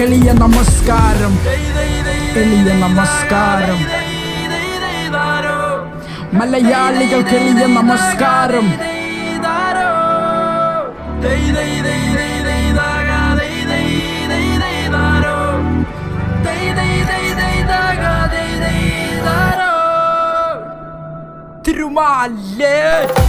എളിയ നമസ്കാരം എളിയ നമസ്കാരം മലയാളികൾക്ക് എളിയ നമസ്കാരം തിരുമാലേ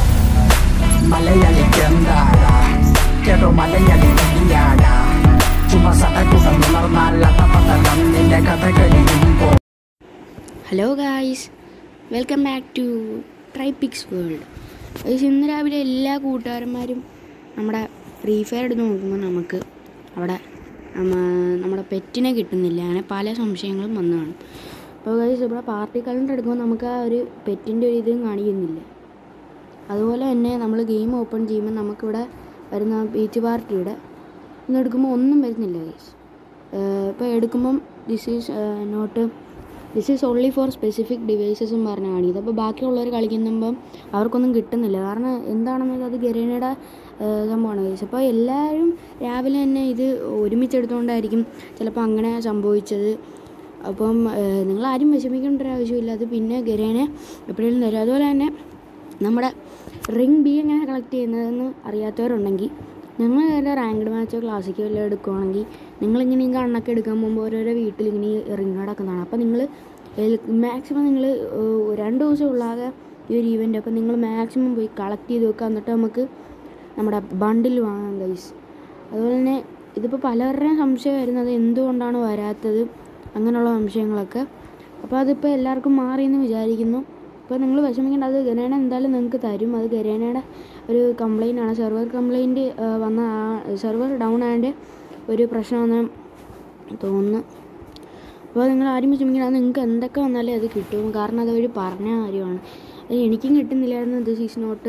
മലയാളിക്ക് എന്താടാ കേട്ടോ മലയാളി കടിയാടാ ചുമ സടകുടം ഉണർന്നാൽ അതപതലം നിന്റെ കഥ കഴിയുമ്പോ hello guys welcome back to Tripix world guys ഇന്ന് രാവിലെ എല്ലാ കൂട്ടുകാരന്മാരും നമ്മുടെ ഫ്രീ ഫയർ എടുത്ത് നോക്കുമ്പോൾ നമുക്ക് അവിടെ നമ്മ- നമ്മുടെ പെറ്റിനെ കിട്ടുന്നില്ല അങ്ങനെ പല സംശയങ്ങളും വന്നു കാണും അപ്പോൾ ഗൈസ് ഇവിടെ പാർട്ടി കലണ്ടർ എടുക്കുമ്പോൾ നമുക്ക് ആ ഒരു പെറ്റിൻ്റെ ഒരു ഇതും കാണിക്കുന്നില്ല അതുപോലെ തന്നെ നമ്മൾ ഗെയിം ഓപ്പൺ ചെയ്യുമ്പോൾ നമുക്കിവിടെ വരുന്ന ബീച്ച് പാർട്ടിയുടെ ഇന്ന് എടുക്കുമ്പോൾ ഒന്നും വരുന്നില്ല ഗൈസ് ഇപ്പോൾ എടുക്കുമ്പം this is not this is only for specific ഡിവൈസസും പറഞ്ഞ് കാണിക്കുന്നത് അപ്പോൾ ബാക്കിയുള്ളവർ കളിക്കുമ്പം അവർക്കൊന്നും കിട്ടുന്നില്ല കാരണം എന്താണെന്നത് അത് ഗരീനയുടെ സംഭവമാണ് ഗൈസ് അപ്പോൾ എല്ലാവരും രാവിലെ തന്നെ ഇത് ഒരുമിച്ചെടുത്തുകൊണ്ടായിരിക്കും ചിലപ്പോൾ അങ്ങനെ സംഭവിച്ചത് അപ്പം നിങ്ങൾ ആരും വിഷമിക്കേണ്ട ഒരു ആവശ്യമില്ല അത് പിന്നെ ഗരേനെ എപ്പോഴേലും തരും അതുപോലെ തന്നെ നമ്മുടെ റിംഗ് ബി എങ്ങനെ കളക്ട് ചെയ്യുന്നതെന്ന് അറിയാത്തവരുണ്ടെങ്കിൽ ഞങ്ങൾ ഏതാ റാങ്ക്ഡ് മാച്ചോ ക്ലാസിക്കോ എല്ലാം എടുക്കുവാണെങ്കിൽ നിങ്ങളിങ്ങനെ ഈ കണ്ണൊക്കെ എടുക്കാൻ പോകുമ്പോൾ ഓരോരോ വീട്ടിൽ ഇങ്ങനെ റിംഗ് നടക്കുന്നതാണ് അപ്പോൾ നിങ്ങൾ മാക്സിമം നിങ്ങൾ രണ്ട് ദിവസം ഉള്ളാകെ ഈ ഒരു ഈവൻ്റ് അപ്പോൾ നിങ്ങൾ മാക്സിമം പോയി കളക്ട് ചെയ്ത് വെക്കുക എന്നിട്ട് നമുക്ക് നമ്മുടെ ബണ്ടിൽ വാങ്ങാം ഗൈസ് അതുപോലെ തന്നെ ഇതിപ്പോൾ പലരുടെയും സംശയം വരുന്നത് എന്തുകൊണ്ടാണ് വരാത്തത് അങ്ങനെയുള്ള സംശയങ്ങളൊക്കെ അപ്പോൾ അതിപ്പോൾ എല്ലാവർക്കും മാറിയെന്ന് വിചാരിക്കുന്നു അപ്പോൾ നിങ്ങൾ വിഷമിക്കേണ്ട അത് ഗരേണ എന്തായാലും നിങ്ങൾക്ക് തരും അത് ഗരേണയുടെ ഒരു കംപ്ലൈൻ്റ് ആണ് സെർവർ കംപ്ലൈൻറ്റ് വന്ന സെർവർ ഡൗൺ ആയതിൻ്റെ ഒരു പ്രശ്നമെന്ന് തോന്നുന്നു അപ്പോൾ നിങ്ങൾ ആരും വിഷമിക്കണം അത് നിങ്ങൾക്ക് എന്തൊക്കെ വന്നാലും അത് കിട്ടും കാരണം അത് അവർ പറഞ്ഞ കാര്യമാണ് അത് എനിക്കും കിട്ടുന്നില്ലായിരുന്നു this is not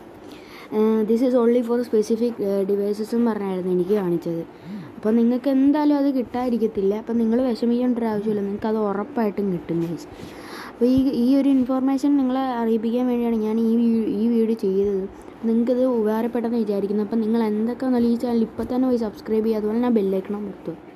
this is only for specific ഡിവൈസസും പറഞ്ഞായിരുന്നു എനിക്ക് കാണിച്ചത് അപ്പോൾ നിങ്ങൾക്ക് എന്തായാലും അത് കിട്ടാതിരിക്കത്തില്ല അപ്പോൾ നിങ്ങൾ വിഷമിക്കേണ്ട ഒരു ആവശ്യമില്ല നിങ്ങൾക്ക് അത് ഉറപ്പായിട്ടും കിട്ടും ഗൈസ് അപ്പോൾ ഈ ഈ ഒരു ഇൻഫോർമേഷൻ നിങ്ങളെ അറിയിപ്പിക്കാൻ വേണ്ടിയാണ് ഞാൻ ഈ വീ- ഈ വീഡിയോ ചെയ്തത് നിങ്ങൾക്കിത് ഉപകാരപ്പെട്ടെന്ന് വിചാരിക്കുന്നു അപ്പോൾ നിങ്ങൾ എന്തൊക്കെ വന്നാലും ഈ ചാനൽ ഇപ്പോൾ തന്നെ പോയി സബ്സ്ക്രൈബ് ചെയ്യുക അതുപോലെ ഞാൻ ബെല്ലൈക്കണം നിർത്തുക